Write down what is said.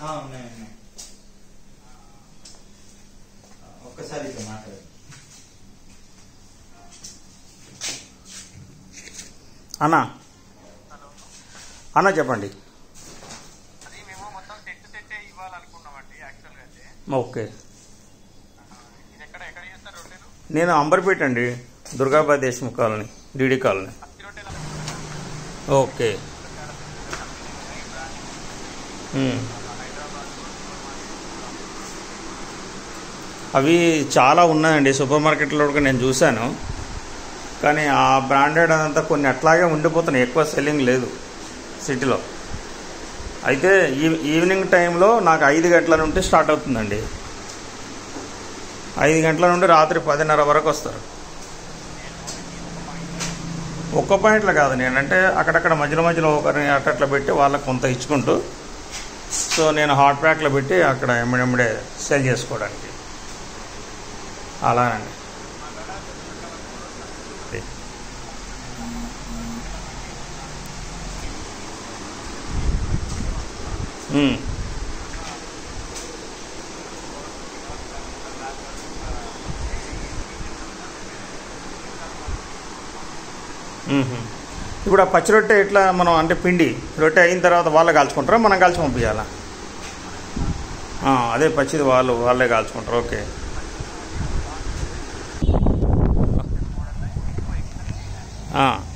ఆ, ఉన్నాయి ఉన్నాయి ఆ, ఒక్కసారి ఇట్లా మాట్లాడు అన్నా అన్న చెప్పండి అది మేము మొత్తం సెట్ సెట్ ఇవ్వాలనుకున్నామండి యాక్చువల్గా అయితే ఓకే ఇది ఎక్కడ ఎక్కడ చేస్తారు రొట్టెలు నేను అంబర్పేట అండి Durgabad Deshmukh colony DD colony పత్తి రొట్టెలు ఓకే మ్మ్. అవి చాలా ఉన్నాయండి సూపర్ మార్కెట్లో కూడా నేను చూశాను కానీ ఆ బ్రాండెడ్ అదంతా కొన్ని అట్లాగే ఉండిపోతున్నాయి ఎక్కువ సెల్లింగ్ లేదు సిటీలో అయితే ఈ ఈవినింగ్ టైంలో నాకు ఐదు గంటల నుండి స్టార్ట్ అవుతుందండి ఐదు గంటల నుండి రాత్రి పదిన్నర వరకు వస్తారు ఒక్క పాయింట్లో కాదు నేనంటే అక్కడక్కడ మధ్యలో మధ్యలో ఒకరిని అట్లా పెట్టి వాళ్ళకి కొంత ఇచ్చుకుంటూ సో నేను హాట్ ప్యాక్లో పెట్టి అక్కడ ఎమ్మడెమ్మడే సెల్ చేసుకోవడానికి అలానండి మ్మ్. మ్మ్. ఇప్పుడు ఆ పచ్చి రొట్టె ఎట్లా మనం అంటే పిండి రొట్టె అయిన తర్వాత వాళ్ళే కాల్చుకుంటారా మనం కాల్చి పంపించాలా ఆ, అదే పచ్చిది వాళ్ళు వాళ్ళే కాల్చుకుంటారు ఓకే ఆ.